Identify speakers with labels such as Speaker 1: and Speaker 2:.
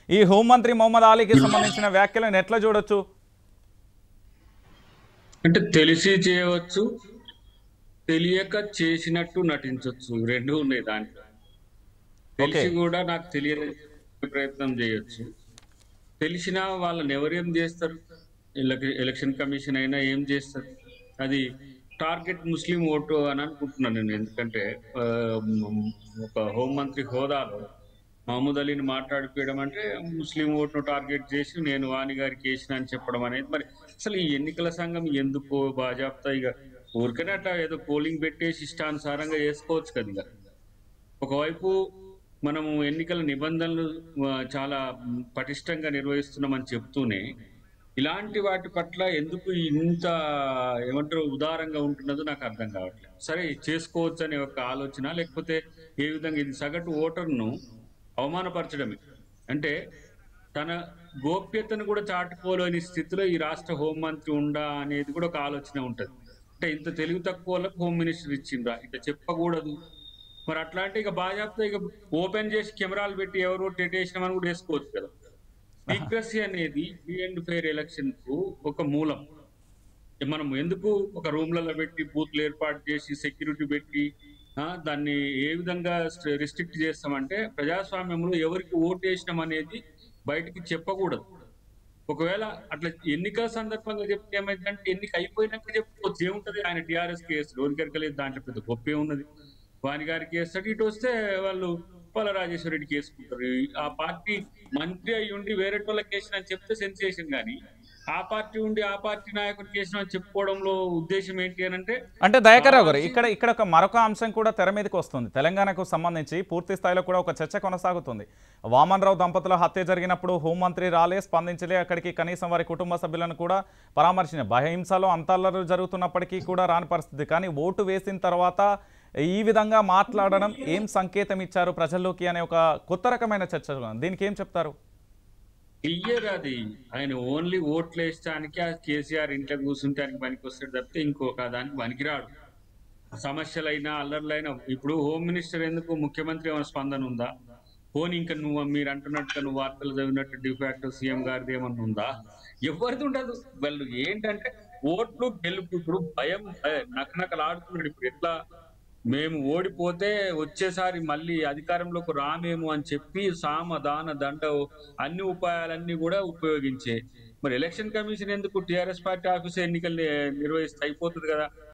Speaker 1: ఈ హోంమంత్రి మొహమ్మద్ అలీకి సంబంధించిన వ్యాఖ్యలను ఎట్లా చూడొచ్చు
Speaker 2: అంటే తెలిసి చేయవచ్చు తెలియక చేసినట్టు నటించవచ్చు రెండు ఉన్నాయి దాంట్లో తెలిసి కూడా నాకు తెలియని ప్రయత్నం చేయొచ్చు తెలిసినా వాళ్ళని ఎవరేం చేస్తారు ఎలక్- ఎలక్షన్ కమిషన్ అయినా ఏం చేస్తారు అది టార్గెట్ ముస్లిం ఓటు అని అనుకుంటున్నాను నేను ఎందుకంటే ఆ, మ్, ఒక హోంమంత్రి హోదాలో మహమూద్ అలీని మాట్లాడిపోయడం అంటే ముస్లిం ఓటును టార్గెట్ చేసి నేను వాణి గారికి వేసిన అని చెప్పడం అనేది మరి అసలు ఈ ఎన్నికల సంఘం ఎందుకు బాజాప్తా ఇక ఊరికనే అట్లా ఏదో పోలింగ్ పెట్టేసి ఇష్టానుసారంగా చేసుకోవచ్చు కదా ఇక ఒకవైపు మనము ఎన్నికల నిబంధనలు ఆ, చాలా పటిష్టంగా నిర్వహిస్తున్నామని చెప్తూనే ఇలాంటి వాటి పట్ల ఎందుకు ఇంత ఏమంటారు ఉదారంగా ఉంటున్నదో నాకు అర్థం కావట్లేదు సరే చేసుకోవచ్చు అనే ఒక ఆలోచన లేకపోతే ఏ విధంగా ఇది సగటు ఓటర్ను అవమానపరచడమే అంటే తన గోప్యతను కూడా చాటుకోలేని స్థితిలో ఈ రాష్ట్ర హోంమంత్రి ఉండా అనేది కూడా ఒక ఆలోచన ఉంటది అంటే ఇంత తెలివి తక్కువ వాళ్ళకి హోమ్ మినిస్టర్ ఇచ్చిండ్రా ఇట్లా చెప్పకూడదు మరి అట్లాంటి ఇక బాజాప్తా ఇక ఓపెన్ చేసి కెమెరాలు పెట్టి ఎవరు టెటేసినామని కూడా వేసుకోవచ్చు కదా సీక్రసీ అనేది ఫ్రీ అండ్ ఫెయిర్ ఎలక్షన్ కు ఒక మూలం మనం ఎందుకు ఒక రూమ్లలో పెట్టి బూత్లు ఏర్పాటు చేసి సెక్యూరిటీ పెట్టి ఆ, దాన్ని ఏ విధంగా రిస్ట్రిక్ట్ చేస్తామంటే ప్రజాస్వామ్యంలో ఎవరికి ఓటు వేసినాం అనేది బయటికి చెప్పకూడదు ఒకవేళ అట్లా ఎన్నికల సందర్భంగా చెప్తే ఏమైందంటే ఎన్నిక అయిపోయినాక చెప్పుకోవచ్చు ఏముంటది ఆయన టిఆర్ఎస్ కేసు ఎవరికి లేదు దాంట్లో పెద్ద గొప్ప ఉన్నది వాని గారికి వేస్తాడు ఇటు వస్తే వాళ్ళు ఉప్పల రాజేశ్వర రెడ్డికి వేసుకుంటారు ఆ పార్టీ మంత్రి అయి ఉండి వేరే వాళ్ళకి వేసిన అని చెప్తే సెన్సేషన్ కానీ ఆ పార్టీ ఉండి ఆ పార్టీ నాయకుడికి వేసిన అని చెప్పుకోవడంలో ఉద్దేశం ఏంటి అని అంటే
Speaker 1: అంటే దయాకర్ రావు గారు ఇక్కడ ఇక్కడ ఒక మరొక అంశం కూడా తెర మీదకి వస్తుంది తెలంగాణకు సంబంధించి పూర్తి స్థాయిలో కూడా ఒక చర్చ కొనసాగుతుంది వామన్ రావు దంపతుల హత్య జరిగినప్పుడు హోంమంత్రి రాలే స్పందించలే అక్కడికి కనీసం వారి కుటుంబ సభ్యులను కూడా పరామర్శించిన భయహింసలో అంతల్లరు జరుగుతున్నప్పటికీ కూడా రాని పరిస్థితి కానీ ఓటు వేసిన తర్వాత ఈ విధంగా మాట్లాడడం ఏం సంకేతం ఇచ్చారు ప్రజల్లోకి అనే ఒక కొత్త రకమైన చర్చ దీనికి ఏం చెప్తారు
Speaker 2: క్లియర్ అది ఆయన ఓన్లీ ఓట్లు వేయడానికి ఆ కేసీఆర్ ఇంట్లో కూర్చుంటానికి పనికి వస్తాడు తప్పితే ఇంకొక దానికి పనికిరాడు సమస్యలైనా అల్లర్లైనా ఇప్పుడు హోమ్ మినిస్టర్ ఎందుకు ముఖ్యమంత్రి ఏమైనా స్పందన ఉందా పోనీ ఇంకా నువ్వు మీరు అంటున్నట్టుగా నువ్వు వార్తలు చదివినట్టు డిఫాక్ట్ సీఎం గారిది ఏమన్నా ఉందా ఎవరిది ఉండదు వాళ్ళు ఏంటంటే ఓట్లు గెలుపు ఇప్పుడు భయం భయ- నకనకలు ఆడుతున్నాడు ఇప్పుడు ఎట్లా మేము ఓడిపోతే వచ్చేసారి మళ్ళీ అధికారంలోకి రామేమో అని చెప్పి సామ దాన దండ అన్ని ఉపాయాలన్నీ కూడా ఉపయోగించే మరి ఎలక్షన్ కమిషన్ ఎందుకు టిఆర్ఎస్ పార్టీ ఆఫీస్ ఎన్నికలు నిర్వహిస్తే అయిపోతుంది కదా